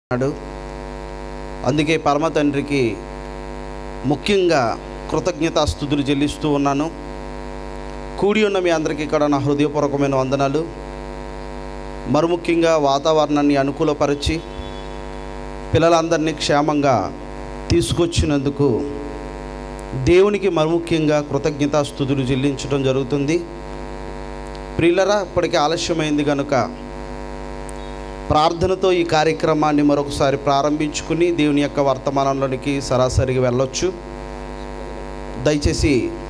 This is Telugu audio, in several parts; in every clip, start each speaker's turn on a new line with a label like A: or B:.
A: అన్నాడు అందుకే పరమ తండ్రికి ముఖ్యంగా కృతజ్ఞతాస్థుతులు చెల్లిస్తూ ఉన్నాను కూడి ఉన్న మీ అందరికీ ఇక్కడ నా హృదయపూర్వకమైన వందనాలు మరి ముఖ్యంగా వాతావరణాన్ని అనుకూలపరిచి పిల్లలందరినీ క్షేమంగా తీసుకొచ్చినందుకు దేవునికి మరి ముఖ్యంగా కృతజ్ఞతాస్థుతులు చెల్లించడం జరుగుతుంది ప్రియులరా ఇప్పటికే ఆలస్యమైంది కనుక ప్రార్థనతో ఈ కార్యక్రమాన్ని మరొకసారి ప్రారంభించుకుని దేవుని యొక్క వర్తమానంలోనికి సరాసరిగా వెళ్ళొచ్చు దయచేసి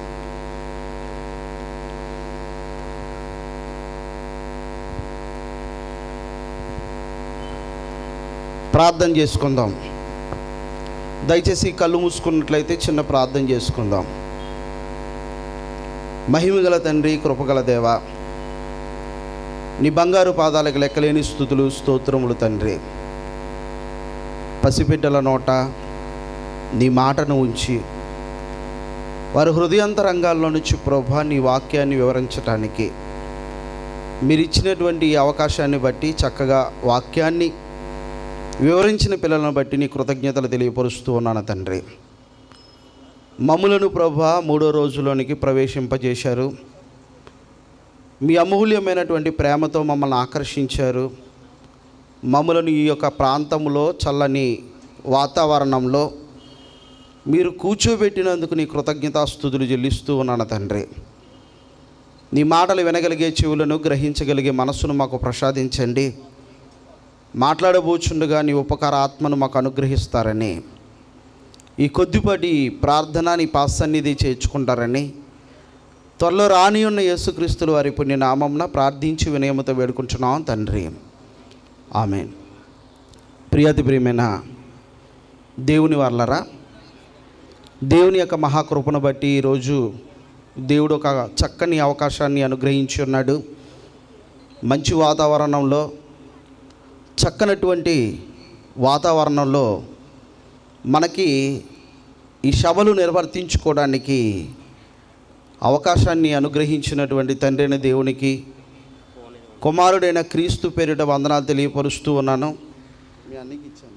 A: ప్రార్థన చేసుకుందాం దయచేసి కళ్ళు మూసుకున్నట్లయితే చిన్న ప్రార్థన చేసుకుందాం మహిమగల తండ్రి కృపగల దేవా నీ బంగారు పాదాలకు లెక్కలేని స్థుతులు స్తోత్రములు తండ్రి పసిబిడ్డల నోట నీ మాటను ఉంచి వారి హృదయాంతరంగాల్లో నుంచి ప్రభా నీ వాక్యాన్ని వివరించటానికి మీరు ఇచ్చినటువంటి ఈ అవకాశాన్ని బట్టి చక్కగా వాక్యాన్ని వివరించిన పిల్లలను బట్టి నీ కృతజ్ఞతలు తెలియపరుస్తూ ఉన్నాను తండ్రి మమ్ములను ప్రభా మూడో రోజులోనికి ప్రవేశింపజేశారు మీ అమూల్యమైనటువంటి ప్రేమతో మమ్మల్ని ఆకర్షించారు మమ్మలను ఈ యొక్క ప్రాంతంలో చల్లని వాతావరణంలో మీరు కూర్చోబెట్టినందుకు నీ కృతజ్ఞతాస్థుతులు చెల్లిస్తూ ఉన్నాను తండ్రి నీ మాటలు వినగలిగే చెవులను గ్రహించగలిగే మనస్సును మాకు ప్రసాదించండి మాట్లాడబోచుండగా నీ ఉపకార ఆత్మను మాకు అనుగ్రహిస్తారని ఈ కొద్దిపాటి ప్రార్థన నీ పాసన్నిధి చేర్చుకుంటారని త్వరలో రాని ఉన్న యేసుక్రీస్తులు వారి పుణ్య నామంన ప్రార్థించి వినయమతో వేడుకుంటున్నాం తండ్రి ఆమె ప్రియాతి ప్రియమైన దేవుని వర్లరా దేవుని యొక్క మహాకృపను బట్టి ఈరోజు దేవుడు ఒక చక్కని అవకాశాన్ని అనుగ్రహించి ఉన్నాడు మంచి వాతావరణంలో చక్కనటువంటి వాతావరణంలో మనకి ఈ సభలు నిర్వర్తించుకోవడానికి అవకాశాన్ని అనుగ్రహించినటువంటి తండ్రైన దేవునికి కుమారుడైన క్రీస్తు పేరిట వందనాలు తెలియపరుస్తూ ఉన్నాను మీ అన్నకి ఇచ్చాను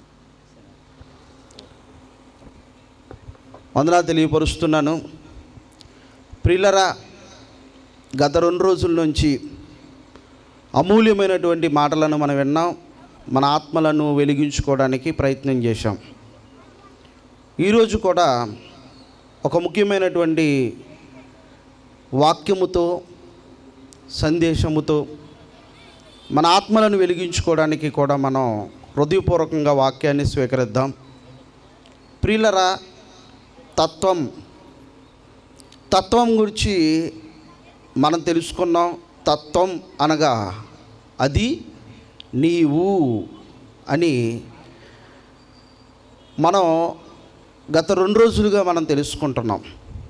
A: వందనాలు తెలియపరుస్తున్నాను ప్రిల్లరా గత రెండు రోజుల నుంచి అమూల్యమైనటువంటి మాటలను మనం విన్నాం మన ఆత్మలను వెలిగించుకోవడానికి ప్రయత్నం చేశాం ఈరోజు కూడా ఒక ముఖ్యమైనటువంటి వాక్యముతో సందేశముతో మన ఆత్మలను వెలిగించుకోవడానికి కూడా మనం హృదయపూర్వకంగా వాక్యాన్ని స్వీకరిద్దాం ప్రియులరా తత్వం తత్వం గురించి మనం తెలుసుకున్నాం తత్వం అనగా అది నీవు అని మనం గత రెండు రోజులుగా మనం తెలుసుకుంటున్నాం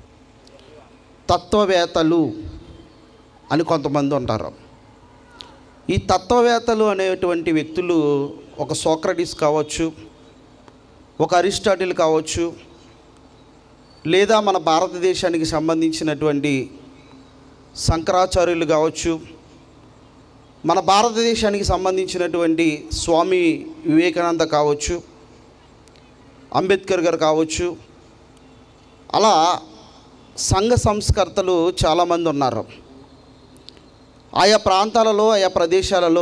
A: తత్వవేత్తలు అని కొంతమంది ఉంటారు ఈ తత్వవేత్తలు అనేటువంటి వ్యక్తులు ఒక సోక్రటిస్ కావచ్చు ఒక అరిస్టాటిల్ కావచ్చు లేదా మన భారతదేశానికి సంబంధించినటువంటి శంకరాచార్యులు కావచ్చు మన భారతదేశానికి సంబంధించినటువంటి స్వామి వివేకానంద కావచ్చు అంబేద్కర్ గారు కావచ్చు అలా సంఘ సంస్కర్తలు చాలామంది ఉన్నారు ఆయా ప్రాంతాలలో ఆయా ప్రదేశాలలో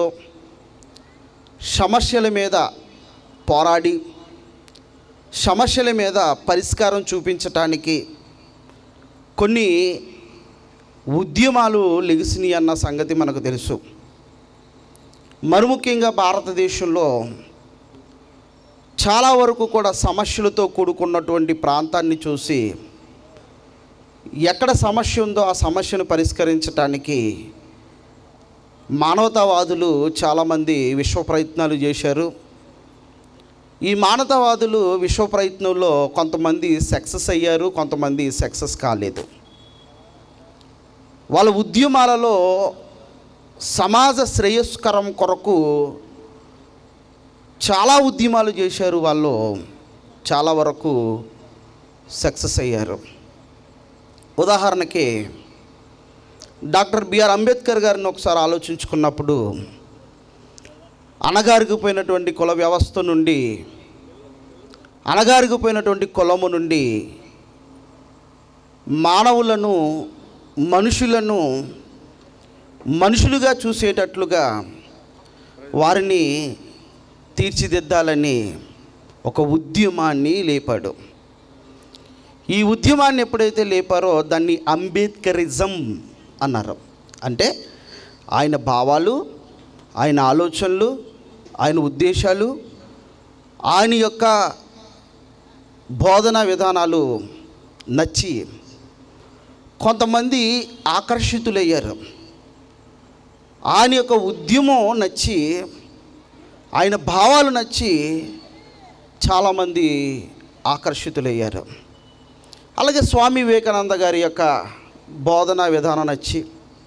A: సమస్యల మీద పోరాడి సమస్యల మీద పరిష్కారం చూపించటానికి కొన్ని ఉద్యమాలు లెగిసినాయి అన్న సంగతి మనకు తెలుసు మరి ముఖ్యంగా భారతదేశంలో చాలా వరకు కూడా సమస్యలతో కూడుకున్నటువంటి ప్రాంతాన్ని చూసి ఎక్కడ సమస్య ఉందో ఆ సమస్యను పరిష్కరించడానికి మానవతావాదులు చాలామంది విశ్వ ప్రయత్నాలు చేశారు ఈ మానవతావాదులు విశ్వ ప్రయత్నంలో కొంతమంది సక్సెస్ అయ్యారు కొంతమంది సక్సెస్ కాలేదు వాళ్ళ ఉద్యమాలలో సమాజ శ్రేయస్కరం కొరకు చాలా ఉద్యమాలు చేశారు వాళ్ళు చాలా వరకు సక్సెస్ అయ్యారు ఉదాహరణకి డాక్టర్ బిఆర్ అంబేద్కర్ గారిని ఒకసారి ఆలోచించుకున్నప్పుడు అణగారికిపోయినటువంటి కుల వ్యవస్థ నుండి అణగారికిపోయినటువంటి కులము నుండి మానవులను మనుషులను మనుషులుగా చూసేటట్లుగా వారిని తీర్చిదిద్దాలని ఒక ఉద్యమాన్ని లేపాడు ఈ ఉద్యమాన్ని ఎప్పుడైతే లేపారో దాన్ని అంబేద్కరిజం అన్నారు అంటే ఆయన భావాలు ఆయన ఆలోచనలు ఆయన ఉద్దేశాలు ఆయన యొక్క బోధనా విధానాలు నచ్చి కొంతమంది ఆకర్షితులయ్యారు ఆయన యొక్క ఉద్యమం నచ్చి ఆయన భావాలు నచ్చి చాలామంది ఆకర్షితులయ్యారు అలాగే స్వామి వివేకానంద గారి యొక్క బోధనా విధానం నచ్చి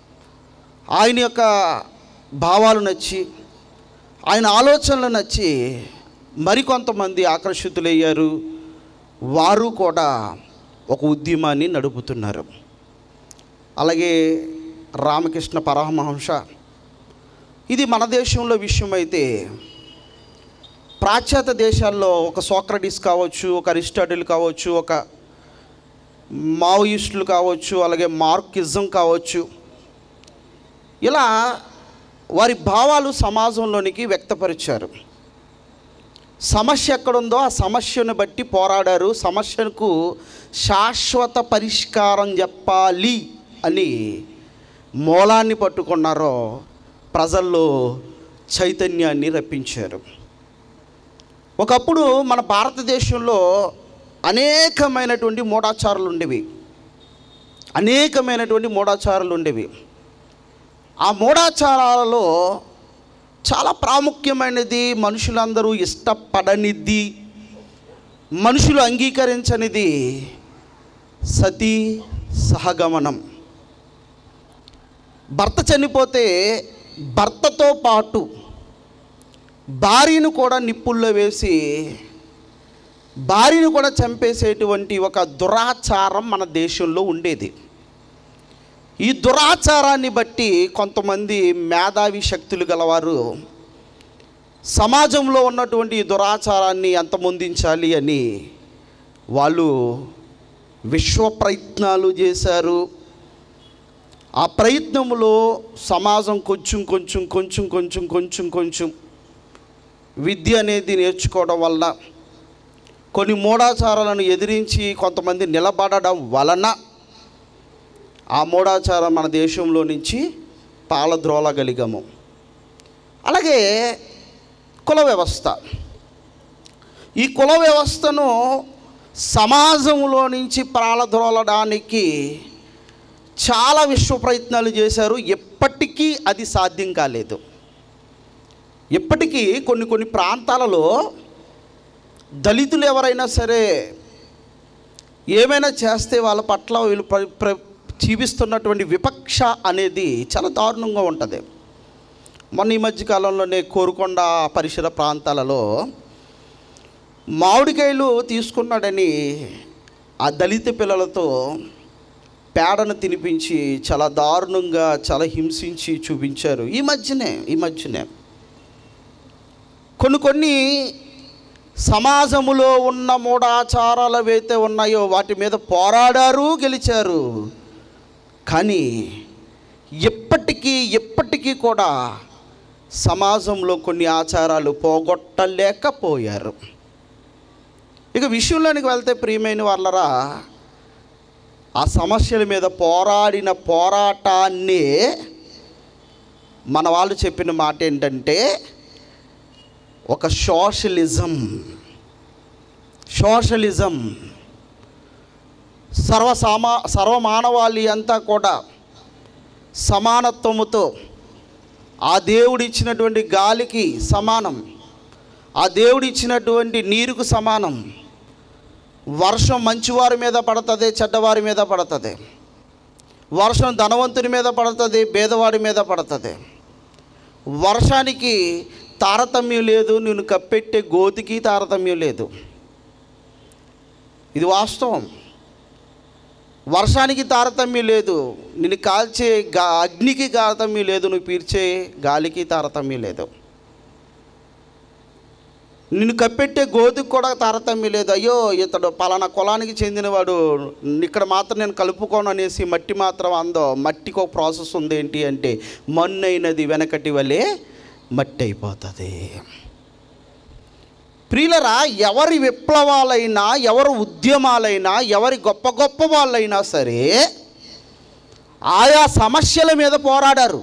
A: ఆయన యొక్క భావాలు నచ్చి ఆయన ఆలోచనలు నచ్చి మరికొంతమంది ఆకర్షితులయ్యారు వారు కూడా ఒక ఉద్యమాన్ని నడుపుతున్నారు అలాగే రామకృష్ణ పరమహంస ఇది మన దేశంలో విషయం అయితే పాశ్చాత్య దేశాల్లో ఒక సోక్రటిస్ కావచ్చు ఒక అరిస్టాటిల్ కావచ్చు ఒక మావోయిస్టులు కావచ్చు అలాగే మార్కిజం కావచ్చు ఇలా వారి భావాలు సమాజంలోనికి వ్యక్తపరిచారు సమస్య ఎక్కడుందో ఆ సమస్యను బట్టి పోరాడారు సమస్యకు శాశ్వత పరిష్కారం చెప్పాలి అని మూలాన్ని పట్టుకున్నారో ప్రజల్లో చైతన్యాన్ని రప్పించారు ఒకప్పుడు మన భారతదేశంలో అనేకమైనటువంటి మూఢాచారాలు ఉండేవి అనేకమైనటువంటి మూఢాచారాలు ఉండేవి ఆ మూఢాచారాలలో చాలా ప్రాముఖ్యమైనది మనుషులందరూ ఇష్టపడనిది మనుషులు అంగీకరించనిది సతీ సహగమనం భర్త చనిపోతే భర్తతో పాటు భార్యను కూడా నిప్పుల్లో వేసి భార్యను కూడా చంపేసేటువంటి ఒక దురాచారం మన దేశంలో ఉండేది ఈ దురాచారాన్ని బట్టి కొంతమంది మేధావి శక్తులు గలవారు సమాజంలో ఉన్నటువంటి ఈ దురాచారాన్ని అంతమొందించాలి అని వాళ్ళు విశ్వ ప్రయత్నాలు చేశారు ఆ ప్రయత్నంలో సమాజం కొంచెం కొంచెం కొంచెం కొంచెం కొంచెం కొంచెం విద్య అనేది నేర్చుకోవడం వల్ల కొన్ని మూఢాచారాలను ఎదిరించి కొంతమంది నిలబడడం వలన ఆ మూఢాచారం మన దేశంలో నుంచి పాలద్రోలగలిగాము అలాగే కుల వ్యవస్థ ఈ కుల వ్యవస్థను సమాజంలో నుంచి పాలద్రోలడానికి చాలా విశ్వ ప్రయత్నాలు చేశారు ఎప్పటికీ అది సాధ్యం కాలేదు ఇప్పటికీ కొన్ని కొన్ని ప్రాంతాలలో దళితులు ఎవరైనా సరే ఏమైనా చేస్తే వాళ్ళ పట్ల వీళ్ళు ప్ర ప్ర జీవిస్తున్నటువంటి విపక్ష అనేది చాలా దారుణంగా ఉంటుంది మొన్న ఈ మధ్య కాలంలోనే కోరుకొండ పరిసర ప్రాంతాలలో మామిడికాయలు తీసుకున్నాడని ఆ దళిత పిల్లలతో పేడను తినిపించి చాలా దారుణంగా చాలా హింసించి చూపించారు ఈ మధ్యనే ఈ మధ్యనే కొన్ని కొన్ని సమాజములో ఉన్న మూఢాచారాలు ఏవైతే ఉన్నాయో వాటి మీద పోరాడారు గెలిచారు కానీ ఎప్పటికీ ఎప్పటికీ కూడా సమాజంలో కొన్ని ఆచారాలు పోగొట్టలేకపోయారు ఇక విషయంలోనికి వెళ్తే ప్రియమైన వాళ్ళరా ఆ సమస్యల మీద పోరాడిన పోరాటాన్నే మన వాళ్ళు చెప్పిన మాట ఏంటంటే ఒక సోషలిజం సోషలిజం సర్వసామా సర్వమానవాళి అంతా కూడా సమానత్వముతో ఆ దేవుడు ఇచ్చినటువంటి గాలికి సమానం ఆ దేవుడు ఇచ్చినటువంటి నీరుకు సమానం వర్షం మంచివారి మీద పడుతుంది చెడ్డవారి మీద పడుతుంది వర్షం ధనవంతుని మీద పడుతుంది పేదవాడి మీద పడుతుంది వర్షానికి తారతమ్యం లేదు నేను కప్పెట్టే గోతికి తారతమ్యం లేదు ఇది వాస్తవం వర్షానికి తారతమ్యం లేదు నేను కాల్చే గా అగ్నికి తారతమ్యం లేదు నువ్వు పీల్చే గాలికి తారతమ్యం లేదు నిన్ను కప్పెట్టే గోధుకు కూడా తారతమ్యం లేదు అయ్యో ఇతడు పలానా కులానికి చెందినవాడు ఇక్కడ మాత్రం నేను కలుపుకోను అనేసి మట్టి మాత్రం అందో మట్టికి ఒక ప్రాసెస్ ఉంది ఏంటి అంటే మన్ను అయినది వెనకటి వలె మట్టి అయిపోతుంది ప్రియులరా ఎవరి విప్లవాలైనా ఎవరి ఉద్యమాలైనా ఎవరి గొప్ప గొప్ప వాళ్ళైనా సరే ఆయా సమస్యల మీద పోరాడారు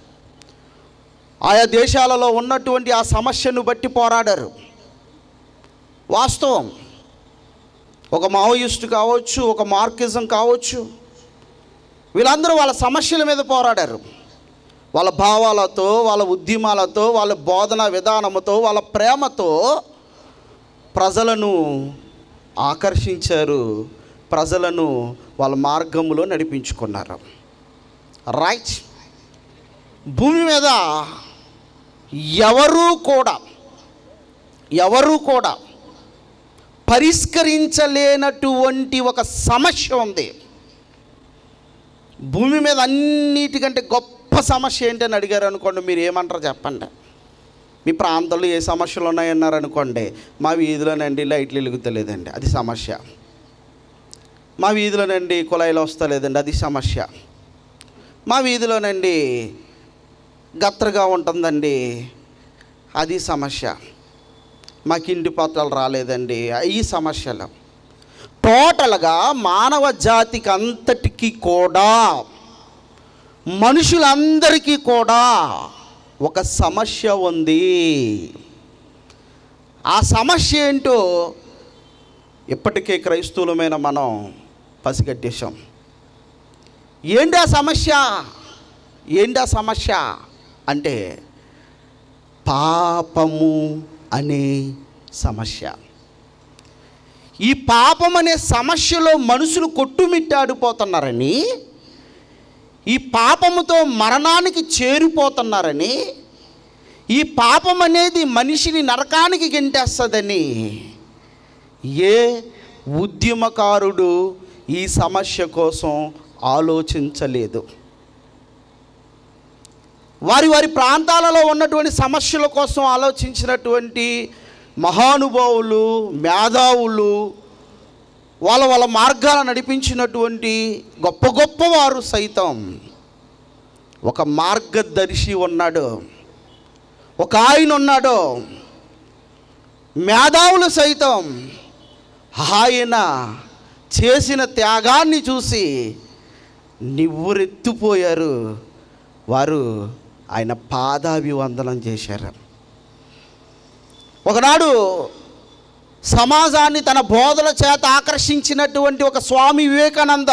A: ఆయా దేశాలలో ఉన్నటువంటి ఆ సమస్యను బట్టి పోరాడారు వాస్తవం ఒక మావోయిస్టు కావచ్చు ఒక మార్కిజం కావచ్చు వీళ్ళందరూ వాళ్ళ సమస్యల మీద పోరాడారు వాళ్ళ భావాలతో వాళ్ళ ఉద్యమాలతో వాళ్ళ బోధన విధానముతో వాళ్ళ ప్రేమతో ప్రజలను ఆకర్షించారు ప్రజలను వాళ్ళ మార్గంలో నడిపించుకున్నారు రైట్ భూమి మీద ఎవరూ కూడా ఎవరూ కూడా పరిష్కరించలేనటువంటి ఒక సమస్య ఉంది భూమి మీద అన్నిటికంటే గొప్ప సమస్య ఏంటని అడిగారు అనుకోండి మీరు ఏమంటారు చెప్పండి మీ ప్రాంతంలో ఏ సమస్యలు ఉన్నాయన్నారు అనుకోండి మా వీధిలోనండి లైట్లు వెలుగుతలేదండి అది సమస్య మా వీధిలోనండి కుళాయిలు వస్తలేదండి అది సమస్య మా వీధిలోనండి గత్తరగా ఉంటుందండి అది సమస్య మాకు ఇంటి పత్రాలు రాలేదండి ఈ సమస్యలు టోటల్గా మానవ జాతికి అంతటికి కూడా మనుషులందరికీ కూడా ఒక సమస్య ఉంది ఆ సమస్య ఏంటో ఇప్పటికే క్రైస్తవులమైన మనం పసిగట్టేశాం ఏంటి ఆ సమస్య ఏంటి ఆ సమస్య అంటే పాపము అనే సమస్య ఈ పాపం అనే సమస్యలో మనుషులు కొట్టుమిట్టాడిపోతున్నారని ఈ పాపముతో మరణానికి చేరిపోతున్నారని ఈ పాపం అనేది మనిషిని నరకానికి గెంటేస్తుందని ఏ ఉద్యమకారుడు ఈ సమస్య కోసం ఆలోచించలేదు వారి వారి ప్రాంతాలలో ఉన్నటువంటి సమస్యల కోసం ఆలోచించినటువంటి మహానుభావులు మేధావులు వాళ్ళ వాళ్ళ మార్గాలు నడిపించినటువంటి గొప్ప గొప్ప వారు సైతం ఒక మార్గదర్శి ఉన్నాడు ఒక ఆయన ఉన్నాడు మేధావులు సైతం ఆయన చేసిన త్యాగాన్ని చూసి నివ్వురెత్తిపోయారు వారు ఆయన పాదాభివందనం చేశారు ఒకనాడు సమాజాన్ని తన బోధల చేత ఆకర్షించినటువంటి ఒక స్వామి వివేకానంద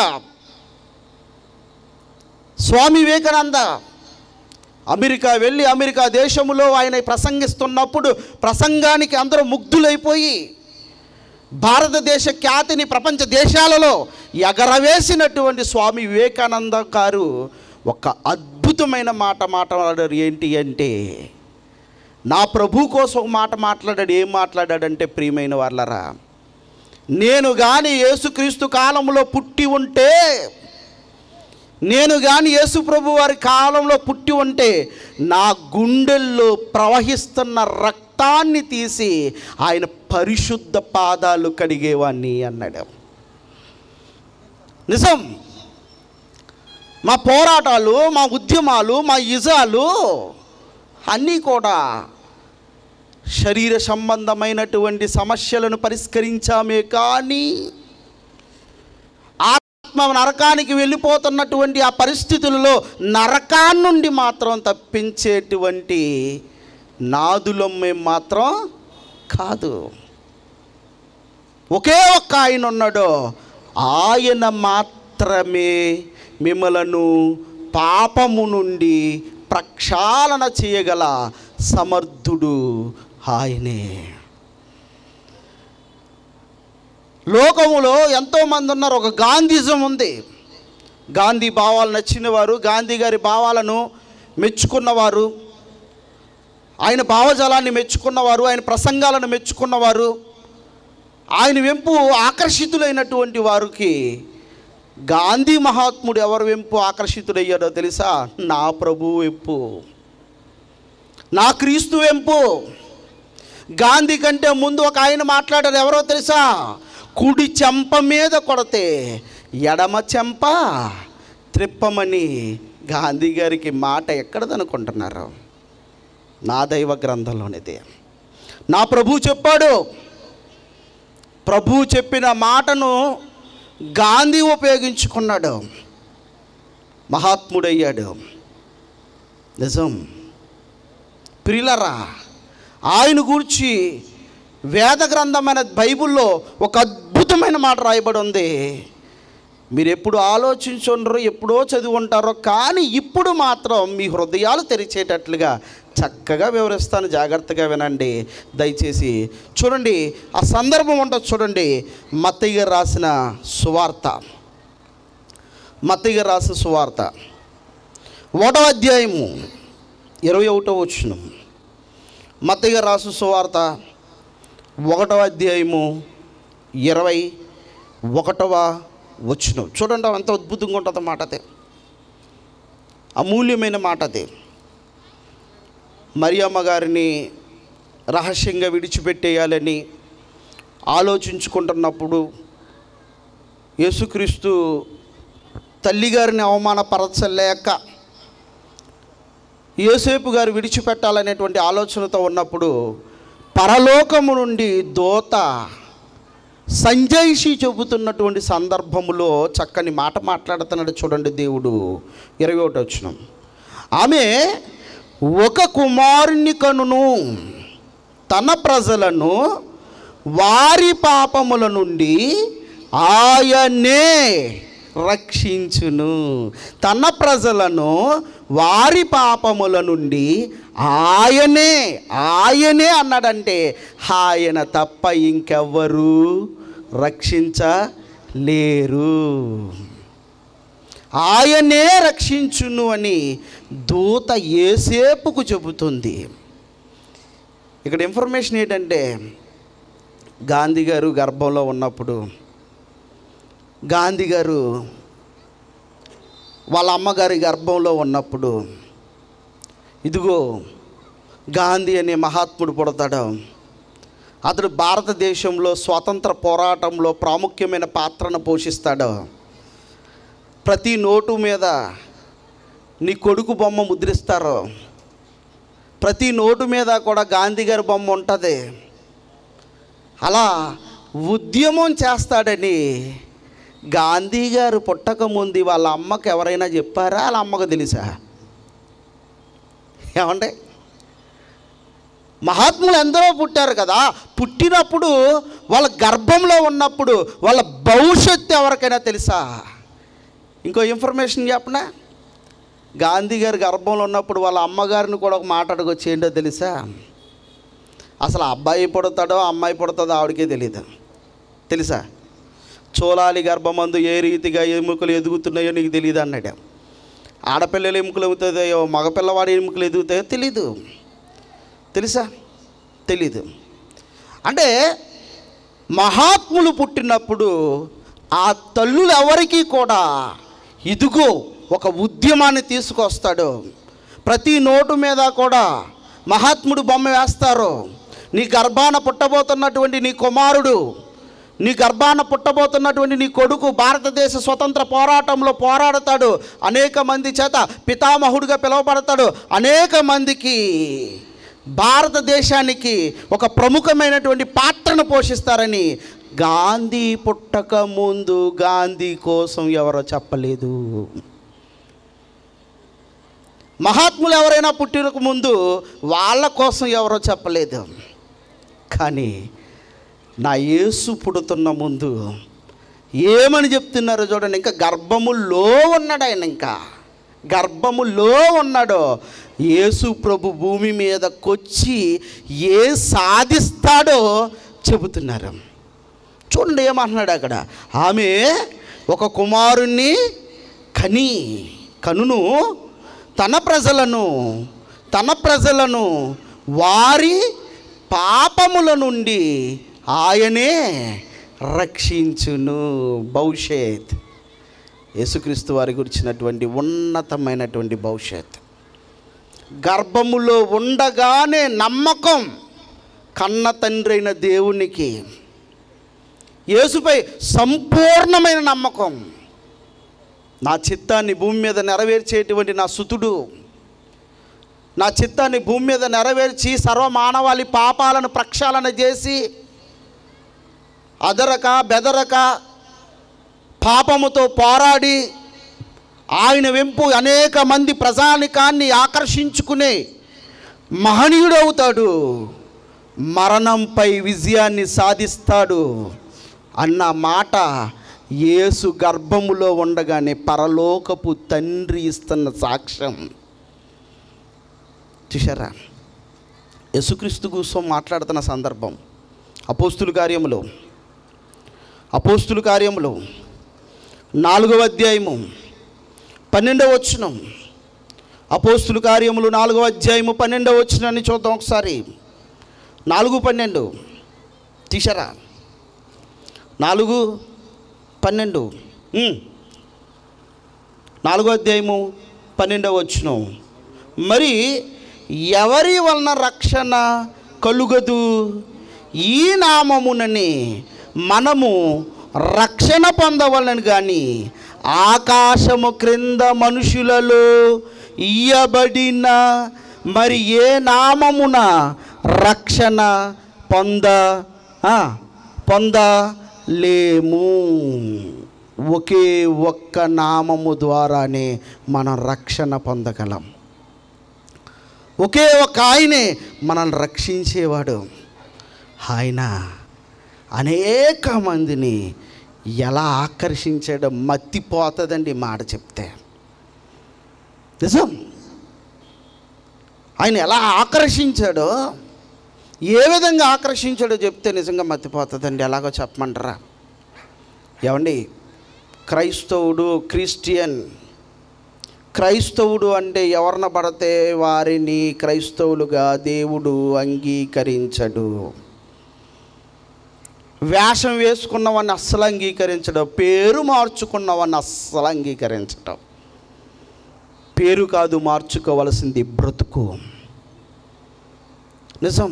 A: స్వామి వివేకానంద అమెరికా వెళ్ళి అమెరికా దేశములో ఆయన ప్రసంగిస్తున్నప్పుడు ప్రసంగానికి అందరూ ముగ్ధులైపోయి భారతదేశ ఖ్యాతిని ప్రపంచ దేశాలలో ఎగరవేసినటువంటి స్వామి వివేకానంద గారు ఒక అద్భుతమైన మాట మాట్లాడారు ఏంటి అంటే నా ప్రభు కోసం ఒక మాట మాట్లాడాడు ఏం మాట్లాడాడంటే ప్రియమైన వాళ్ళరా నేను కానీ యేసుక్రీస్తు కాలంలో పుట్టి ఉంటే నేను కానీ యేసు ప్రభు వారి కాలంలో పుట్టి ఉంటే నా గుండెల్లో ప్రవహిస్తున్న రక్తాన్ని తీసి ఆయన పరిశుద్ధ పాదాలు కడిగేవాణ్ణి అన్నాడు నిజం మా పోరాటాలు మా ఉద్యమాలు మా ఇజాలు అన్నీ కూడా శరీర సంబంధమైనటువంటి సమస్యలను పరిష్కరించామే కానీ ఆత్మ నరకానికి వెళ్ళిపోతున్నటువంటి ఆ పరిస్థితులలో నరకాన్ని నుండి మాత్రం తప్పించేటువంటి నాదులం మేము మాత్రం కాదు ఒకే ఒక్క ఆయన ఉన్నాడు ఆయన మాత్రమే మిమ్మలను పాపము నుండి ప్రక్షాళన చేయగల సమర్థుడు ఆయనే లోకములో ఎంతోమంది ఉన్నారు ఒక గాంధీజం ఉంది గాంధీ భావాలు నచ్చిన వారు గాంధీ గారి భావాలను మెచ్చుకున్నవారు ఆయన భావజాలాన్ని మెచ్చుకున్నవారు ఆయన ప్రసంగాలను మెచ్చుకున్నవారు ఆయన వెంపు ఆకర్షితులైనటువంటి వారికి గాంధీ మహాత్ముడు ఎవరు వెంపు ఆకర్షితుడయ్యాడో తెలుసా నా ప్రభు వెంపు నా క్రీస్తు వెంపు గాంధీ కంటే ముందు ఒక ఆయన మాట్లాడారు ఎవరో తెలుసా కుడి చెంప మీద కొడితే ఎడమ చెంప త్రిప్పమని గాంధీ గారికి మాట ఎక్కడదనుకుంటున్నారు నా దైవ గ్రంథంలోనిది నా ప్రభు చెప్పాడు ప్రభు చెప్పిన మాటను గాంధీ ఉపయోగించుకున్నాడు మహాత్ముడయ్యాడు నిజం ప్రిలరా ఆయన గురించి వేద గ్రంథమైన బైబిల్లో ఒక అద్భుతమైన మాట రాయబడి ఉంది మీరు ఎప్పుడు ఆలోచించుండరు ఎప్పుడో చదివి ఉంటారో కానీ ఇప్పుడు మాత్రం మీ హృదయాలు తెరిచేటట్లుగా చక్కగా వివరిస్తాను జాగ్రత్తగా వినండి దయచేసి చూడండి ఆ సందర్భం ఉంటుంది చూడండి మత్తయ్య గారు రాసిన సువార్త మత్తయ్య గారు రాసిన సువార్త ఒకటో అధ్యాయము ఇరవై ఒకటో వచ్చిన మత్తయ్య గారు రాసిన సువార్త ఒకటో అధ్యాయము ఇరవై ఒకటవ వచ్చిన చూడండి ఎంత అద్భుతంగా ఉంటుంది మాట అదే అమూల్యమైన మాట అదే మరియమ్మ గారిని రహస్యంగా విడిచిపెట్టేయాలని ఆలోచించుకుంటున్నప్పుడు యేసుక్రీస్తు తల్లిగారిని అవమానపరచలేక యోసేపు గారు విడిచిపెట్టాలనేటువంటి ఆలోచనతో ఉన్నప్పుడు పరలోకము నుండి దోత సంజయ్షి చెబుతున్నటువంటి సందర్భములో చక్కని మాట మాట్లాడుతున్నాడు చూడండి దేవుడు ఇరవై ఒకటి వచ్చిన ఆమె ఒక కుమారుని కనును తన ప్రజలను వారి పాపముల నుండి ఆయనే రక్షించును తన ప్రజలను వారి పాపముల నుండి ఆయనే ఆయనే అన్నాడంటే ఆయన తప్ప ఇంకెవ్వరు రక్షించలేరు ఆయనే రక్షించును అని దూత ఏసేపుకు చెబుతుంది ఇక్కడ ఇన్ఫర్మేషన్ ఏంటంటే గాంధీ గారు గర్భంలో ఉన్నప్పుడు గాంధీ గారు వాళ్ళ అమ్మగారి గర్భంలో ఉన్నప్పుడు ఇదిగో గాంధీ అనే మహాత్ముడు పుడతాడు అతడు భారతదేశంలో స్వాతంత్ర పోరాటంలో ప్రాముఖ్యమైన పాత్రను పోషిస్తాడు ప్రతి నోటు మీద నీ కొడుకు బొమ్మ ముద్రిస్తారు ప్రతి నోటు మీద కూడా గాంధీ గారి బొమ్మ ఉంటుంది అలా ఉద్యమం చేస్తాడని గాంధీ గారు పుట్టక ముందు వాళ్ళ అమ్మకి ఎవరైనా చెప్పారా వాళ్ళ అమ్మకు తెలుసా ఏమండి మహాత్ములు ఎందరో పుట్టారు కదా పుట్టినప్పుడు వాళ్ళ గర్భంలో ఉన్నప్పుడు వాళ్ళ భవిష్యత్తు ఎవరికైనా తెలుసా ఇంకో ఇన్ఫర్మేషన్ చెప్పనా గాంధీ గారి గర్భంలో ఉన్నప్పుడు వాళ్ళ అమ్మగారిని కూడా ఒక మాట అడగొచ్చు ఏంటో తెలుసా అసలు అబ్బాయి పుడతాడో అమ్మాయి పుడతాడో ఆవిడకే తెలియదు తెలుసా చోలాలి గర్భమందు ఏ రీతిగా ఎముకలు ఎదుగుతున్నాయో నీకు తెలియదు అన్నాడు ఆడపిల్లల ఎముకలు ఎదుగుతాయో మగపిల్లవాడి ఎముకలు ఎదుగుతాయో తెలీదు తెలుసా తెలీదు అంటే మహాత్ములు పుట్టినప్పుడు ఆ తల్లులు ఎవరికి కూడా ఇదిగో ఒక ఉద్యమాన్ని తీసుకొస్తాడు ప్రతి నోటు మీద కూడా మహాత్ముడు బొమ్మ వేస్తారు నీ గర్భాన పుట్టబోతున్నటువంటి నీ కుమారుడు నీ గర్భాన పుట్టబోతున్నటువంటి నీ కొడుకు భారతదేశ స్వతంత్ర పోరాటంలో పోరాడతాడు అనేక మంది చేత పితామహుడిగా పిలువబడతాడు అనేక మందికి భారతదేశానికి ఒక ప్రముఖమైనటువంటి పాత్రను పోషిస్తారని గాంధీ పుట్టక ముందు గాంధీ కోసం ఎవరో చెప్పలేదు మహాత్ములు ఎవరైనా పుట్టినకు ముందు వాళ్ళ కోసం ఎవరో చెప్పలేదు కానీ నా యేసు పుడుతున్న ముందు ఏమని చెప్తున్నారో చూడండి ఇంకా గర్భములో ఉన్నాడు ఆయన ఇంకా గర్భములో ఉన్నాడు యేసు ప్రభు భూమి మీదకొచ్చి ఏ సాధిస్తాడో చెబుతున్నారు చూడండి ఏమంటున్నాడు అక్కడ ఆమె ఒక కుమారుణ్ణి కని కనును తన ప్రజలను తన ప్రజలను వారి పాపముల నుండి ఆయనే రక్షించును భవిష్యత్ యేసుక్రీస్తు వారి గురించినటువంటి ఉన్నతమైనటువంటి భవిష్యత్ గర్భములో ఉండగానే నమ్మకం కన్న తండ్రి అయిన దేవునికి యేసుపై సంపూర్ణమైన నమ్మకం నా చిత్తాన్ని భూమి మీద నెరవేర్చేటువంటి నా సుతుడు నా చిత్తాన్ని భూమి మీద నెరవేర్చి సర్వమానవాళి పాపాలను ప్రక్షాళన చేసి అదరక బెదరక పాపముతో పోరాడి ఆయన వెంపు అనేక మంది ప్రజానికాన్ని ఆకర్షించుకునే మహనీయుడవుతాడు మరణంపై విజయాన్ని సాధిస్తాడు అన్న మాట యేసు గర్భములో ఉండగానే పరలోకపు తండ్రి ఇస్తున్న సాక్ష్యం చూసారా యేసుక్రీస్తు కోసం మాట్లాడుతున్న సందర్భం అపోస్తుల కార్యములో అపోస్తుల కార్యములో నాలుగవ అధ్యాయము పన్నెండవ వచనం అపోస్తుల కార్యములు నాలుగవ అధ్యాయము పన్నెండవ వచనాన్ని చూద్దాం ఒకసారి నాలుగు పన్నెండు తీసారా నాలుగు పన్నెండు ఉమ్. నాలుగో అధ్యాయము పన్నెండవ వచనం మరి ఎవరి వలన రక్షణ కలుగదు ఈ నామమునని మనము రక్షణ పొందవలను కానీ ఆకాశము క్రింద మనుషులలో ఇయ్యబడిన మరి ఏ నామమున రక్షణ పొంద ఆ, పొందలేము ఒకే ఒక్క నామము ద్వారానే మనం రక్షణ పొందగలం ఒకే ఒక ఆయనే మనల్ని రక్షించేవాడు ఆయన అనేక మందిని ఎలా ఆకర్షించాడో మత్తిపోతుందండి ఈ మాట చెప్తే నిజం ఆయన ఎలా ఆకర్షించాడో ఏ విధంగా ఆకర్షించాడో చెప్తే నిజంగా మత్తిపోతుందండి ఎలాగో చెప్పమంటారా ఏమండి క్రైస్తవుడు క్రిస్టియన్ క్రైస్తవుడు అంటే ఎవరిన పడితే వారిని క్రైస్తవులుగా దేవుడు అంగీకరించడు వేషం వేసుకున్నవాడిని అస్సలు అంగీకరించడం పేరు మార్చుకున్నవాడిని అస్సలు అంగీకరించడం పేరు కాదు మార్చుకోవలసింది బ్రతుకు నిజం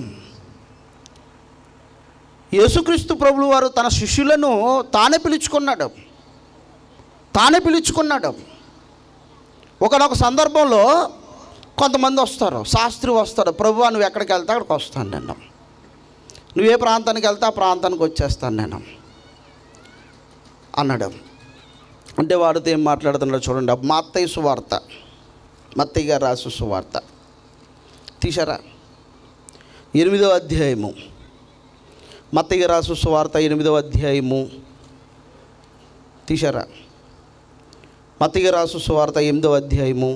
A: యేసుక్రీస్తు ప్రభులు వారు తన శిష్యులను తానే పిలుచుకున్నాడు తానే పిలుచుకున్నాడు ఒకనొక సందర్భంలో కొంతమంది వస్తారు శాస్త్రి వస్తాడు ప్రభు నువ్వు ఎక్కడికి వెళ్తే అక్కడికి వస్తాను నేను నువ్వే ప్రాంతానికి వెళ్తే ఆ ప్రాంతానికి వచ్చేస్తాను నేను అన్నాడు అంటే వాడితో ఏం మాట్లాడుతున్నాడు చూడండి మా అత్తయ్య సువార్త మా అత్తయ్య గారు రాసు సువార్త తీసారా ఎనిమిదో అధ్యాయము మత్తయ్య రాసు సువార్త ఎనిమిదవ అధ్యాయము తీసారా మత్తయ్య రాసు సువార్త ఎనిమిదవ అధ్యాయము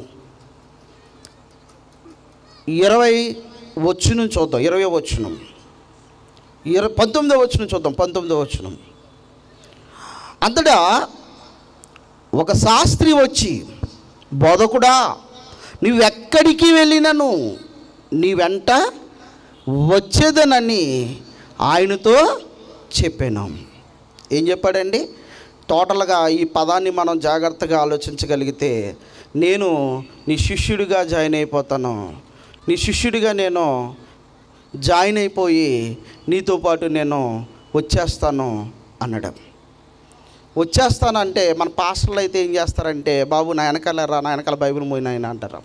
A: ఇరవై వచ్చును చూద్దాం ఇరవై వచ్చును ఇర పంతొమ్మిదో వచ్చును చూద్దాం పంతొమ్మిదో వచ్చును అంతటా ఒక శాస్త్రి వచ్చి బోధకుడా నువ్వెక్కడికి వెళ్ళినను నీ వెంట వచ్చేదనని ఆయనతో చెప్పాను ఏం చెప్పాడండి టోటల్గా ఈ పదాన్ని మనం జాగ్రత్తగా ఆలోచించగలిగితే నేను నీ శిష్యుడిగా జాయిన్ అయిపోతాను నీ శిష్యుడిగా నేను జాయిన్ అయిపోయి నీతో పాటు నేను వచ్చేస్తాను అన్నాడు వచ్చేస్తానంటే మన పాస్టర్లు అయితే ఏం చేస్తారంటే బాబు నా వెనకాల రా నా వెనకాల బైబిల్ మోయిన ఆయన అంటారు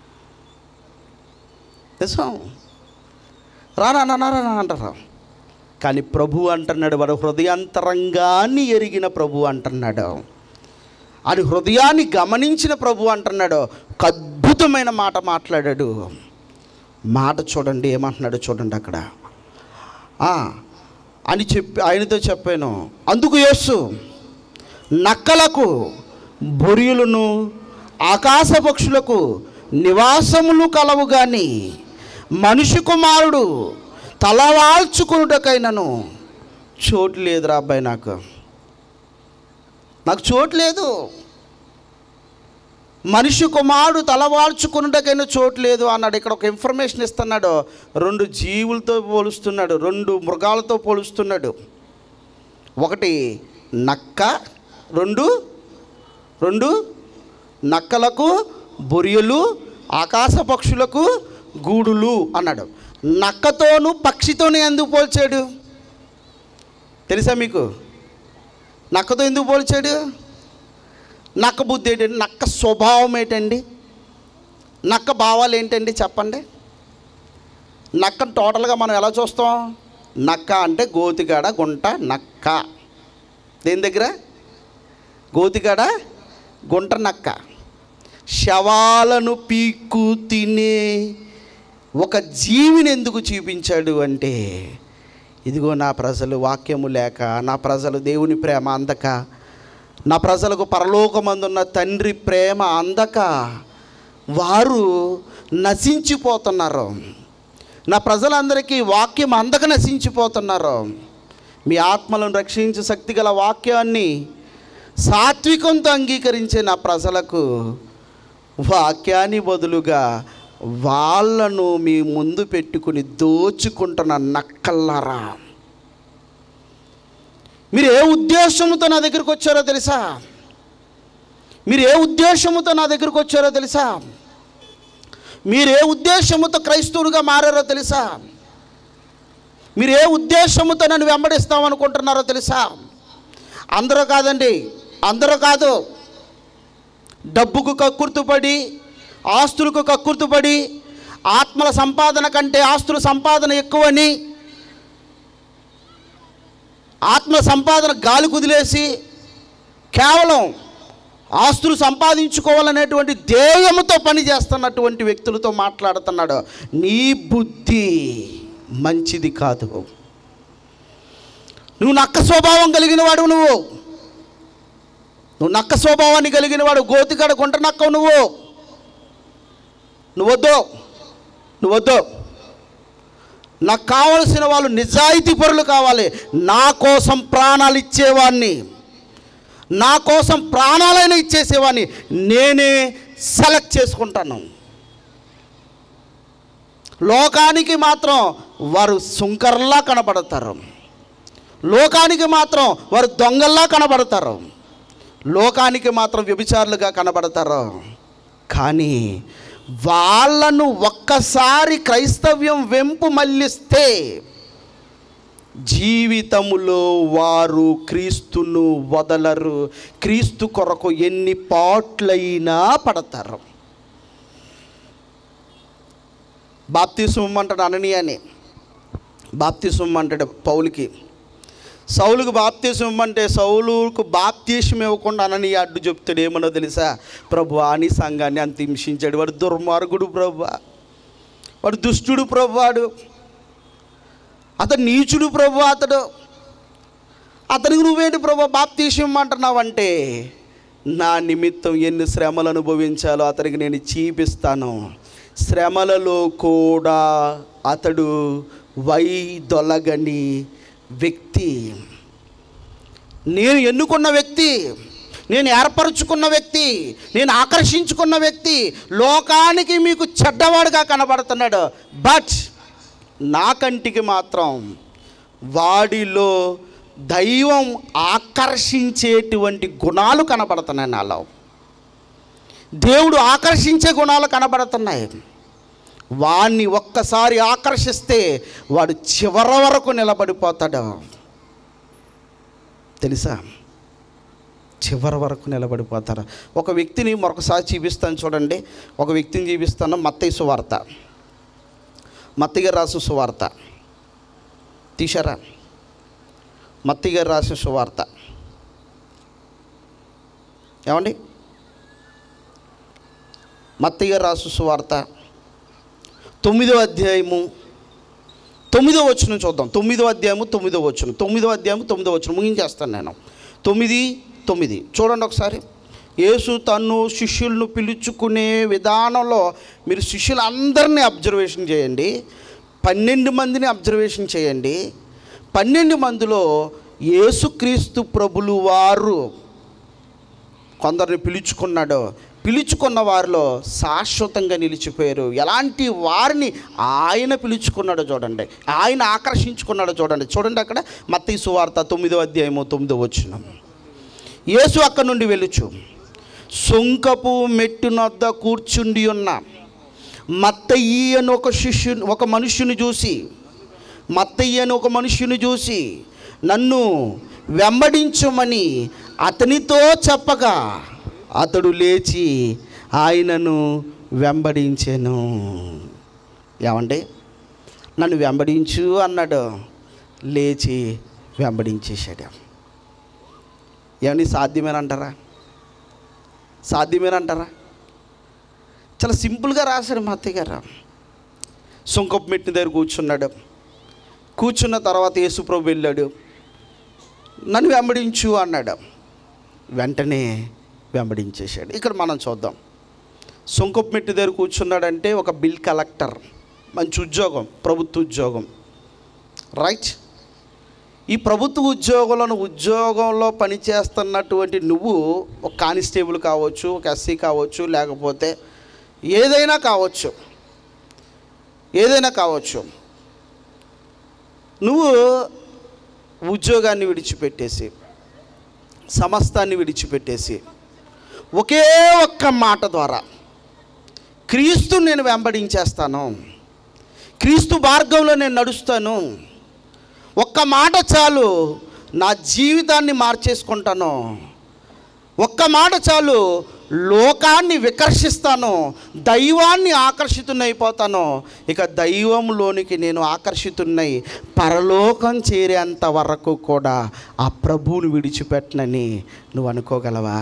A: నిజం రానా నాన్న రా అంటారు కానీ ప్రభు అంటున్నాడు వాడు హృదయాంతరంగాన్ని ఎరిగిన ప్రభు అంటున్నాడు అది హృదయాన్ని గమనించిన ప్రభు అంటున్నాడు ఒక అద్భుతమైన మాట మాట్లాడాడు మాట చూడండి ఏమంటున్నాడు చూడండి అక్కడ ఆ, అని చెప్పి ఆయనతో చెప్పాను అందుకు యేసు నక్కలకు బొరియులను ఆకాశ పక్షులకు నివాసములు కలవు కానీ మనిషి కుమారుడు తలవాల్చుకున్నటకైనను చోటు లేదురా అబ్బాయి నాకు నాకు చోటు లేదు మనిషి కుమారుడు తలవాల్చుకున్నటకైనా చోటు లేదు అన్నాడు ఇక్కడ ఒక ఇన్ఫర్మేషన్ ఇస్తున్నాడు రెండు జీవులతో పోలుస్తున్నాడు రెండు మృగాలతో పోలుస్తున్నాడు ఒకటి నక్క రెండు రెండు నక్కలకు బొరియలు ఆకాశ పక్షులకు గూడులు అన్నాడు నక్కతోనూ పక్షితోనే ఎందుకు పోల్చాడు తెలుసా మీకు నక్కతో ఎందుకు పోల్చాడు నక్క బుద్ధి ఏంటండి నక్క స్వభావం ఏంటండి నక్క భావాలు ఏంటండి చెప్పండి నక్కను టోటల్గా మనం ఎలా చూస్తాం నక్క అంటే గోతిగాడ గుంట నక్క దేని దగ్గర గోతిగాడ గుంట నక్క శవాలను పీక్కు తినే ఒక జీవిని ఎందుకు చూపించాడు అంటే ఇదిగో నా ప్రజలు వాక్యము లేక నా ప్రజలు దేవుని ప్రేమ అందక నా ప్రజలకు పరలోకమందున్న తండ్రి ప్రేమ అందక వారు నశించిపోతున్నారు నా ప్రజలందరికీ వాక్యం అందక నశించిపోతున్నారు మీ ఆత్మలను రక్షించే శక్తి గల వాక్యాన్ని సాత్వికంతో అంగీకరించే నా ప్రజలకు వాక్యాన్ని బదులుగా వాళ్ళను మీ ముందు పెట్టుకుని దోచుకుంటున్న నక్కల్లారా మీరు ఏ ఉద్దేశంతో నా దగ్గరికి వచ్చారో తెలుసా మీరు ఏ ఉద్దేశంతో నా దగ్గరికి వచ్చారో తెలుసా మీరు ఏ ఉద్దేశంతో క్రైస్తవులుగా మారారో తెలుసా మీరు ఏ ఉద్దేశంతో నన్ను వెంబడిస్తామనుకుంటున్నారో తెలుసా అందరూ కాదండి అందరూ కాదు డబ్బుకు కక్కుర్తుపడి ఆస్తులకు కక్కుర్తుపడి ఆత్మల సంపాదన కంటే ఆస్తుల సంపాదన ఎక్కువని ఆత్మ సంపాదన గాలి కుదిలేసి కేవలం ఆస్తులు సంపాదించుకోవాలనేటువంటి ధ్యేయముతో పని చేస్తున్నటువంటి వ్యక్తులతో మాట్లాడుతున్నాడు నీ బుద్ధి మంచిది కాదు నువ్వు నక్క స్వభావం కలిగిన వాడు నువ్వు నువ్వు నక్క స్వభావాన్ని కలిగిన వాడు గోతికాడ గుంట నక్కవు నువ్వు నువ్వు వద్దు నువ్వు వద్దు నాకు కావలసిన వాళ్ళు నిజాయితీ పరులు కావాలి నా కోసం ప్రాణాలు ఇచ్చేవాడిని నా కోసం ప్రాణాలైనా ఇచ్చేసేవాడిని నేనే సెలెక్ట్ చేసుకుంటాను లోకానికి మాత్రం వారు సుంకర్లా కనబడతారు లోకానికి మాత్రం వారు దొంగల్లా కనబడతారు లోకానికి మాత్రం వ్యభిచారులుగా కనబడతారు కానీ వాళ్ళను ఒక్కసారి క్రైస్తవ్యం వెంపు మళ్ళిస్తే జీవితములో వారు క్రీస్తును వదలరు క్రీస్తు కొరకు ఎన్ని పాట్లైనా పడతారు బాప్తీసం ఇమ్మంటాడు అననీయని బాప్తీసం ఇమ్మంటాడు పౌలుకి సౌలుకు బాప్తీసం ఇమ్మంటే సౌలుకు బాప్తీసం ఇవ్వకుండా అననీయ అడ్డు చెప్తాడు ఏమనో తెలుసా ప్రభు అని సంఘాన్ని అంత హింసించాడు వాడు దుర్మార్గుడు ప్రభు వాడు దుష్టుడు ప్రభు వాడు అతడు నీచుడు ప్రభు అతడు అతనికి నువ్వేంటి ప్రభు బాప్తీసం అంటున్నావంటే నా నిమిత్తం ఎన్ని శ్రమలు అనుభవించాలో అతనికి నేను చూపిస్తాను శ్రమలలో కూడా అతడు వైదొలగని వ్యక్తి నేను ఎన్నుకున్న వ్యక్తి నేను ఏర్పరచుకున్న వ్యక్తి నేను ఆకర్షించుకున్న వ్యక్తి లోకానికి మీకు చెడ్డవాడుగా కనబడుతున్నాడు బట్ నా కంటికి మాత్రం వాడిలో దైవం ఆకర్షించేటువంటి గుణాలు కనబడుతున్నాయి నాలో దేవుడు ఆకర్షించే గుణాలు కనబడుతున్నాయి వాణ్ణి ఒక్కసారి ఆకర్షిస్తే వాడు చివరి వరకు నిలబడిపోతాడు తెలుసా చివరి వరకు నిలబడిపోతారు ఒక వ్యక్తిని మరొకసారి చూపిస్తాను చూడండి ఒక వ్యక్తిని చూపిస్తాను మత్తయి సువార్త మత్తిగారు రాసిన సువార్త తీశారా మత్తిగారు రాసిన సువార్త ఏమండి మత్తయ్య రాసు సువార్త తొమ్మిదో అధ్యాయము తొమ్మిదో వచ్చిన చూద్దాం తొమ్మిదో అధ్యాయము తొమ్మిదో వచ్చిన తొమ్మిదో అధ్యాయము తొమ్మిదో వచ్చిన ముగించేస్తాను నేను తొమ్మిది తొమ్మిది చూడండి ఒకసారి యేసు తను శిష్యులను పిలుచుకునే విధానంలో మీరు శిష్యులందరినీ అబ్జర్వేషన్ చేయండి పన్నెండు మందిని అబ్జర్వేషన్ చేయండి పన్నెండు మందిలో యేసుక్రీస్తు ప్రభులు వారు కొందరిని పిలుచుకున్నాడు పిలుచుకున్న వారిలో శాశ్వతంగా నిలిచిపోయారు ఎలాంటి వారిని ఆయన పిలుచుకున్నాడో చూడండి ఆయన ఆకర్షించుకున్నాడో చూడండి చూడండి అక్కడ మత్తయి సువార్త తొమ్మిదో అధ్యాయము తొమ్మిదో వచ్చిన యేసు అక్కడి నుండి వెళ్ళుచు సొంకపు మెట్టునొద్ద కూర్చుండి ఉన్న మత్తయ్యి అని ఒక శిష్యు ఒక మనుష్యుని చూసి మత్తయ్య అని ఒక మనుష్యుని చూసి నన్ను వెంబడించమని అతనితో చెప్పగా అతడు లేచి ఆయనను వెంబడించెను ఏమండి నన్ను వెంబడించు అన్నాడు లేచి వెంబడించేశాడు ఏమని సాధ్యమేనంటారా సాధ్యమేనంటారా చాలా సింపుల్గా రాశారు మా అత్తయ్య గారు సుంకపు మెట్టిన దగ్గర కూర్చున్నాడు కూర్చున్న తర్వాత యేసుప్రభు వెళ్ళాడు నన్ను వెంబడించు అన్నాడు వెంటనే వెంబడించేశాడు ఇక్కడ మనం చూద్దాం సుంకపు మెట్టి దగ్గర కూర్చున్నాడంటే ఒక బిల్ కలెక్టర్ మంచి ఉద్యోగం ప్రభుత్వ ఉద్యోగం రైట్ ఈ ప్రభుత్వ ఉద్యోగులను ఉద్యోగంలో పనిచేస్తున్నటువంటి నువ్వు ఒక కానిస్టేబుల్ కావచ్చు ఒక ఎస్సీ కావచ్చు లేకపోతే ఏదైనా కావచ్చు ఏదైనా కావచ్చు నువ్వు ఉద్యోగాన్ని విడిచిపెట్టేసి సమస్తాన్ని విడిచిపెట్టేసి ఒకే ఒక్క మాట ద్వారా క్రీస్తు నేను వెంబడించేస్తాను క్రీస్తు మార్గంలో నేను నడుస్తాను ఒక్క మాట చాలు నా జీవితాన్ని మార్చేసుకుంటాను ఒక్క మాట చాలు లోకాన్ని వికర్షిస్తాను దైవాన్ని ఆకర్షితున్నైపోతాను ఇక దైవంలోనికి నేను ఆకర్షితున్నై పరలోకం చేరేంత వరకు కూడా ఆ ప్రభువుని విడిచిపెట్టనని నువ్వు అనుకోగలవా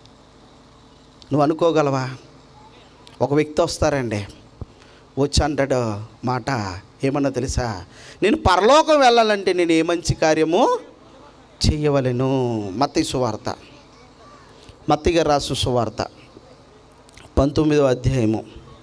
A: నువ్వు అనుకోగలవా ఒక వ్యక్తి వస్తారండి వచ్చి అంటాడు మాట ఏమన్నా తెలుసా నేను పరలోకం వెళ్ళాలంటే నేను ఏ మంచి కార్యము చేయవలెను మత్తి సువార్త మత్తిగా రాసు సువార్త పంతొమ్మిదో అధ్యాయము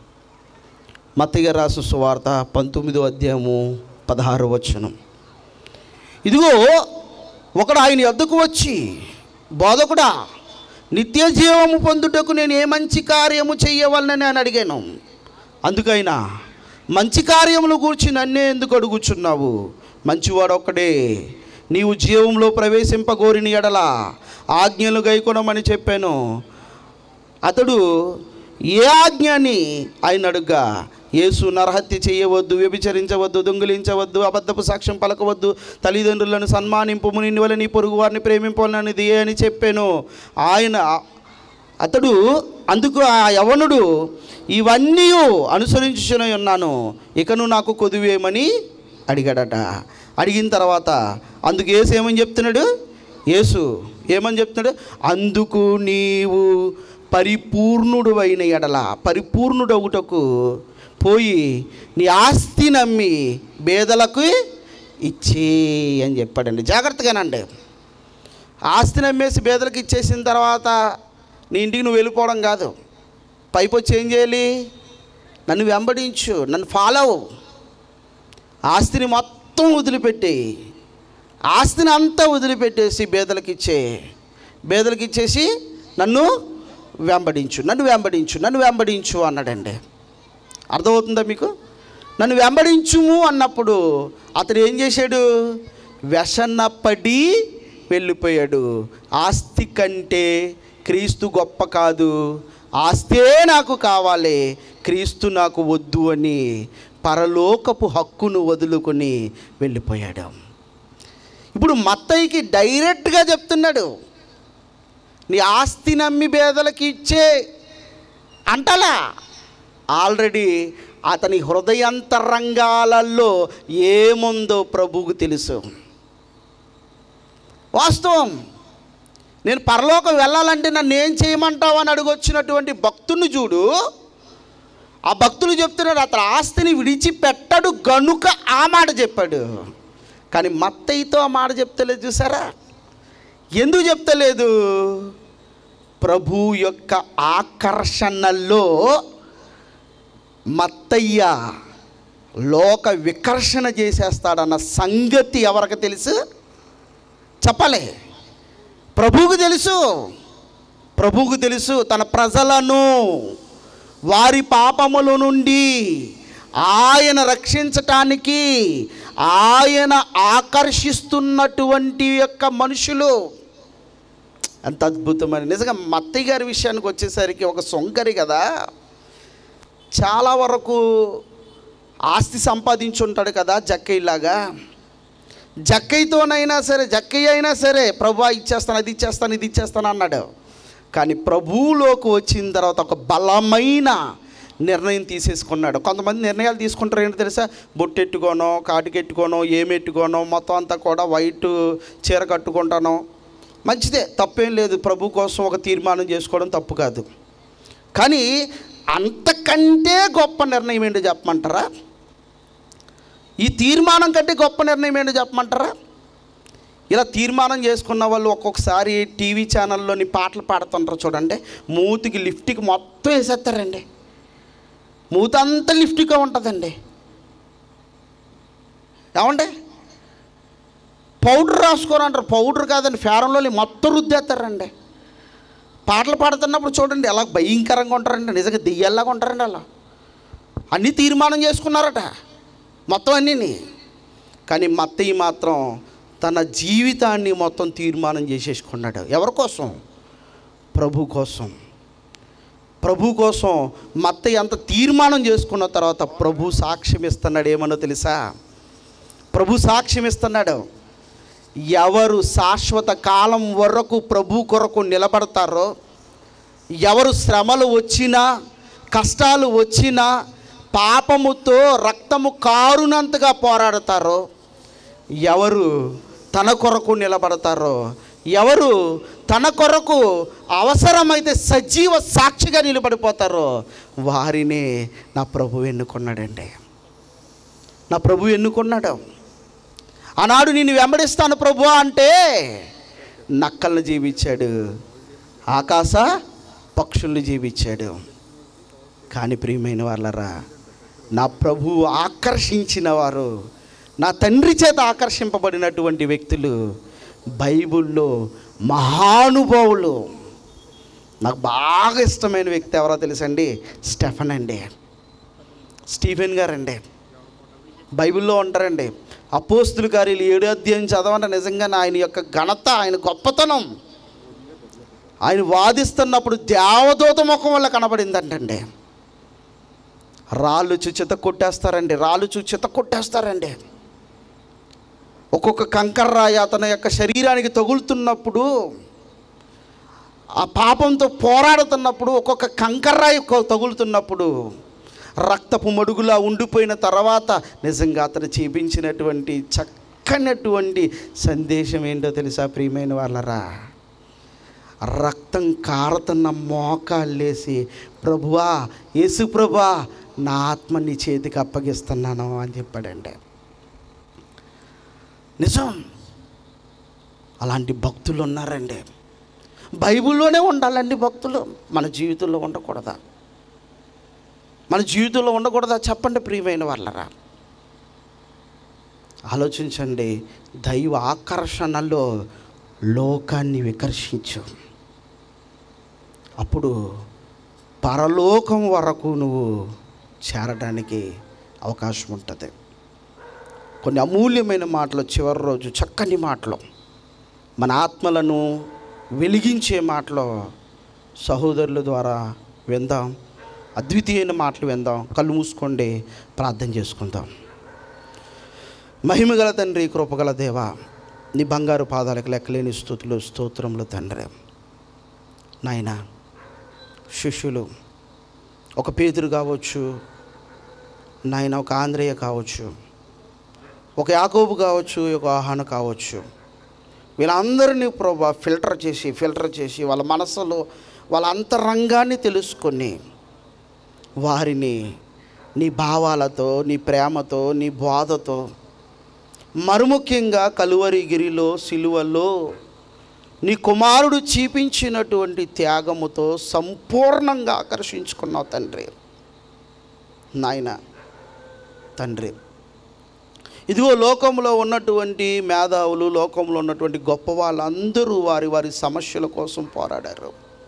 A: మత్తిగా రాసు సువార్త పంతొమ్మిదో అధ్యాయము పదహారు వచనం ఇదిగో ఒకడు ఆయన ఎద్దుకు వచ్చి బోధకుడా నిత్య జీవము పొందుటకు నేను ఏ మంచి కార్యము చెయ్యవలనని అని అడిగాను అందుకైనా మంచి కార్యములు గూర్చి నన్నే ఎందుకు అడుగుచున్నావు మంచివాడు ఒక్కడే నీవు జీవంలో ప్రవేశింపగోరిన ఎడల ఆజ్ఞలు గైకొనమని చెప్పాను అతడు ఏ ఆజ్ఞ అని ఆయన అడుగ్గా యేసు నరహత్య చేయవద్దు వ్యభిచరించవద్దు దొంగిలించవద్దు అబద్ధపు సాక్ష్యం పలకవద్దు తల్లిదండ్రులను సన్మానింపు నిన్ను వల్ల నీ పొరుగు వారిని ప్రేమింపాలనేది ఏ అని చెప్పాను ఆయన అతడు అందుకు ఆ యవనుడు ఇవన్నీ అనుసరించుచునే ఉన్నాను ఇకను నాకు కొదువేమని అడిగాడట అడిగిన తర్వాత అందుకు యేసు ఏమని చెప్తున్నాడు యేసు ఏమని చెప్తున్నాడు అందుకు నీవు పరిపూర్ణుడు అయిన ఎడల పరిపూర్ణుడవుటకు పోయి నీ ఆస్తి నమ్మి బేదలకు ఇచ్చే అని చెప్పాడండి జాగ్రత్తగానండి ఆస్తిని అమ్మేసి బేదలకు ఇచ్చేసిన తర్వాత నీ ఇంటికి నువ్వు వెళ్ళిపోవడం కాదు పైపు వచ్చి ఏం చేయాలి నన్ను వెంబడించు నన్ను ఫాలో అవ్వు ఆస్తిని మొత్తం వదిలిపెట్టి ఆస్తిని అంతా వదిలిపెట్టేసి బేదలకు ఇచ్చే బేదలకు ఇచ్చేసి నన్ను వెంబడించు నన్ను వెంబడించు నన్ను వెంబడించు అన్నాడండి అర్థమవుతుందా మీకు నన్ను వెంబడించుము అన్నప్పుడు అతడు ఏం చేశాడు వ్యసనపడి వెళ్ళిపోయాడు ఆస్తి కంటే క్రీస్తు గొప్ప కాదు ఆస్తే నాకు కావాలి క్రీస్తు నాకు వద్దు అని పరలోకపు హక్కును వదులుకొని వెళ్ళిపోయాడు ఇప్పుడు మత్తయ్యకి డైరెక్ట్గా చెప్తున్నాడు నీ ఆస్తి నమ్మి పేదలకి ఇచ్చే అంటలా ఆల్రెడీ అతని హృదయంతరంగాలలో ఏముందో ప్రభువుకు తెలుసు వాస్తవం నేను పరలోకం వెళ్ళాలంటే నన్ను ఏం చేయమంటావు అని అడుగొచ్చినటువంటి భక్తుని చూడు ఆ భక్తులు చెప్తున్నాడు అతను ఆస్తిని విడిచిపెట్టడు గనుక ఆ మాట చెప్పాడు కానీ మత్తయ్యతో ఆ మాట చెప్తలేదు చూసారా ఎందుకు చెప్తలేదు ప్రభు యొక్క ఆకర్షణలో మత్తయ్య లోక వికర్షణ చేసేస్తాడన్న సంగతి ఎవరికి తెలుసు చెప్పలే ప్రభువుకు తెలుసు ప్రభువుకు తెలుసు తన ప్రజలను వారి పాపముల నుండి ఆయన రక్షించటానికి ఆయన ఆకర్షిస్తున్నటువంటి యొక్క మనుషులు అంత అద్భుతమైన నిజంగా మత్తయ్య గారి విషయానికి వచ్చేసరికి ఒక సొంకరి కదా చాలా వరకు ఆస్తి సంపాదించి ఉంటాడు కదా జక్కయ్యలాగా జక్కయ్యతోనైనా సరే జక్కయ్య అయినా సరే ప్రభు ఇచ్చేస్తాను అది ఇచ్చేస్తాను ఇది ఇచ్చేస్తాను అన్నాడు కానీ ప్రభువులోకి వచ్చిన తర్వాత ఒక బలమైన నిర్ణయం తీసేసుకున్నాడు కొంతమంది నిర్ణయాలు తీసుకుంటారు ఏంటో తెలుసా బొట్టెట్టుకోనో కాటుకెట్టుకోనో ఏమెట్టుకోనో మొత్తం అంతా కూడా వైట్ చీర కట్టుకుంటాను మంచిదే తప్పేం లేదు ప్రభు కోసం ఒక తీర్మానం చేసుకోవడం తప్పు కాదు కానీ అంతకంటే గొప్ప నిర్ణయం ఏంటో చెప్పమంటారా ఈ తీర్మానం కంటే గొప్ప నిర్ణయం ఏంటో చెప్పమంటారా ఇలా తీర్మానం చేసుకున్న వాళ్ళు ఒక్కొక్కసారి టీవీ ఛానల్లోని పాటలు పాడుతుంటారు చూడండి మూతికి లిఫ్ట్కి మొత్తం వేసేస్తారండి మూత అంతా లిఫ్ట్గా ఉంటుందండి ఏమండి పౌడర్ రాసుకోరు అంటారు పౌడర్ కాదండి ఫేరంలో మొత్తం రుద్దేస్తారండి పాటలు పాడుతున్నప్పుడు చూడండి ఎలా భయంకరంగా ఉంటారండి నిజంగా దెయ్యాల్లాగా ఉంటారండి అలా అన్నీ తీర్మానం చేసుకున్నారట మొత్తం అన్నీని కానీ మత్తయ్య మాత్రం తన జీవితాన్ని మొత్తం తీర్మానం చేసేసుకున్నాడు ఎవరి కోసం ప్రభు కోసం ప్రభు కోసం మత్తయ్య అంత తీర్మానం చేసుకున్న తర్వాత ప్రభు సాక్ష్యం ఇస్తున్నాడు ఏమన్నో తెలుసా ప్రభు సాక్ష్యం ఇస్తున్నాడు ఎవరు శాశ్వత కాలం వరకు ప్రభు కొరకు నిలబడతారో ఎవరు శ్రమలు వచ్చినా కష్టాలు వచ్చినా పాపముతో రక్తము కారునంతగా పోరాడతారో ఎవరు తన కొరకు నిలబడతారో ఎవరు తన కొరకు అవసరమైతే సజీవ సాక్షిగా నిలబడిపోతారో వారినే నా ప్రభు ఎన్నుకున్నాడండి నా ప్రభు ఎన్నుకున్నాడు ఆనాడు నేను వెంబడిస్తాను ప్రభు అంటే నక్కలను జీవించాడు ఆకాశ పక్షుల్ని జీవించాడు కానీ ప్రియమైన వాళ్ళరా నా ప్రభు ఆకర్షించిన వారు నా తండ్రి చేత ఆకర్షింపబడినటువంటి వ్యక్తులు బైబిల్లో మహానుభావులు నాకు బాగా ఇష్టమైన వ్యక్తి ఎవరో తెలుసండి స్టెఫన్ అండి స్టీఫెన్ గారండి బైబిల్లో ఉంటారండి అపోస్తుల కార్యాలు ఏడు అధ్యాయం చదవండి నిజంగా ఆయన యొక్క ఘనత ఆయన గొప్పతనం ఆయన వాదిస్తున్నప్పుడు దేవదూత ముఖం వల్ల కనబడిందంటండి రాళ్ళు చూ చిత కొట్టేస్తారండి రాళ్ళు చూ చిత కొట్టేస్తారండి ఒక్కొక్క కంకర రాయి అతని యొక్క శరీరానికి తగులుతున్నప్పుడు ఆ పాపంతో పోరాడుతున్నప్పుడు ఒక్కొక్క కంకర్రాయి కొ- తగులుతున్నప్పుడు రక్తపు మడుగులా ఉండిపోయిన తర్వాత నిజంగా అతను చూపించినటువంటి చక్కనటువంటి సందేశం ఏంటో తెలుసా ప్రియమైన వాళ్ళరా రక్తం కారుతున్న మోకాళ్ళేసి ప్రభువా యేసు ప్రభువా నా ఆత్మ నీ చేతికి అప్పగిస్తున్నాను అని చెప్పాడండి నిజం అలాంటి భక్తులు ఉన్నారండి బైబిల్లోనే ఉండాలండి భక్తులు మన జీవితంలో ఉండకూడదా మన జీవితంలో ఉండకూడదా చెప్పండి ప్రియమైన వాళ్ళరా ఆలోచించండి దైవ ఆకర్షణలో లోకాన్ని వికర్షించు అప్పుడు పరలోకం వరకు నువ్వు చేరడానికి అవకాశం ఉంటుంది కొన్ని అమూల్యమైన మాటలు చివరి రోజు చక్కని మాటలు మన ఆత్మలను వెలిగించే మాటలు సహోదరుల ద్వారా విందాం అద్వితీయమైన మాటలు విందాం కళ్ళు మూసుకోండి ప్రార్థన చేసుకుందాం మహిమగల తండ్రి కృపగల దేవ నీ బంగారు పాదాలకు లెక్కలేని స్థుతులు స్తోత్రములు తండ్రి నాయన శిష్యులు ఒక పేదరు కావచ్చు నాయన ఒక ఆంధ్రేయ కావచ్చు ఒక యాకోబు కావచ్చు ఒక ఆహాన కావచ్చు వీళ్ళందరినీ ప్రభా ఫిల్టర్ చేసి ఫిల్టర్ చేసి వాళ్ళ మనసులో వాళ్ళ అంతరంగాన్ని తెలుసుకొని వారిని నీ భావాలతో నీ ప్రేమతో నీ బోధతో మరుముఖ్యంగా కలువరిగిరిలో సిలువలో నీ కుమారుడు చూపించినటువంటి త్యాగముతో సంపూర్ణంగా ఆకర్షించుకున్నావు తండ్రి నాయన తండ్రి ఇదిగో లోకంలో ఉన్నటువంటి మేధావులు లోకంలో ఉన్నటువంటి గొప్ప వాళ్ళందరూ వారి వారి సమస్యల కోసం పోరాడారు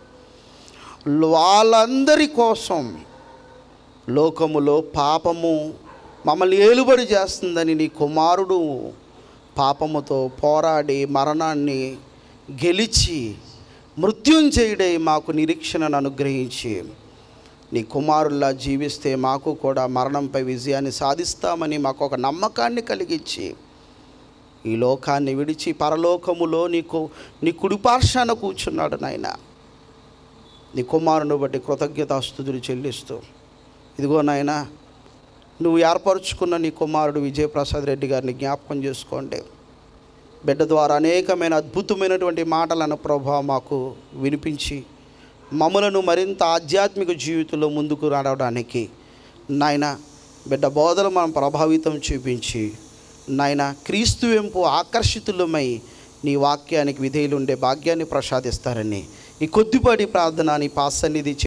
A: వాళ్ళందరి కోసం లోకములో పాపము మమ్మల్ని ఏలుబడి చేస్తుందని నీ కుమారుడు పాపముతో పోరాడి మరణాన్ని గెలిచి మృత్యుంజయుడై మాకు నిరీక్షణను అనుగ్రహించి నీ కుమారుల్లా జీవిస్తే మాకు కూడా మరణంపై విజయాన్ని సాధిస్తామని మాకు ఒక నమ్మకాన్ని కలిగించి ఈ లోకాన్ని విడిచి పరలోకములో నీకు నీ కుడిపార్శాన కూర్చున్నాడు నాయన నీ కుమారుని బట్టి కృతజ్ఞతాస్తుతులు చెల్లిస్తూ ఇదిగో నాయన నువ్వు ఏర్పరచుకున్న నీ కుమారుడు విజయప్రసాద్ రెడ్డి గారిని జ్ఞాపకం చేసుకోండి బిడ్డ ద్వారా అనేకమైన అద్భుతమైనటువంటి మాటలను ప్రభా మాకు వినిపించి మమ్మలను మరింత ఆధ్యాత్మిక జీవితంలో ముందుకు నడవడానికి నాయన బిడ్డ బోధన మనం ప్రభావితం చూపించి నాయన క్రీస్తు వెంపు ఆకర్షితులమై నీ వాక్యానికి విధేయులు ఉండే భాగ్యాన్ని ప్రసాదిస్తారని ఈ కొద్దిపాటి ప్రార్థన నీ పాసన్నిధి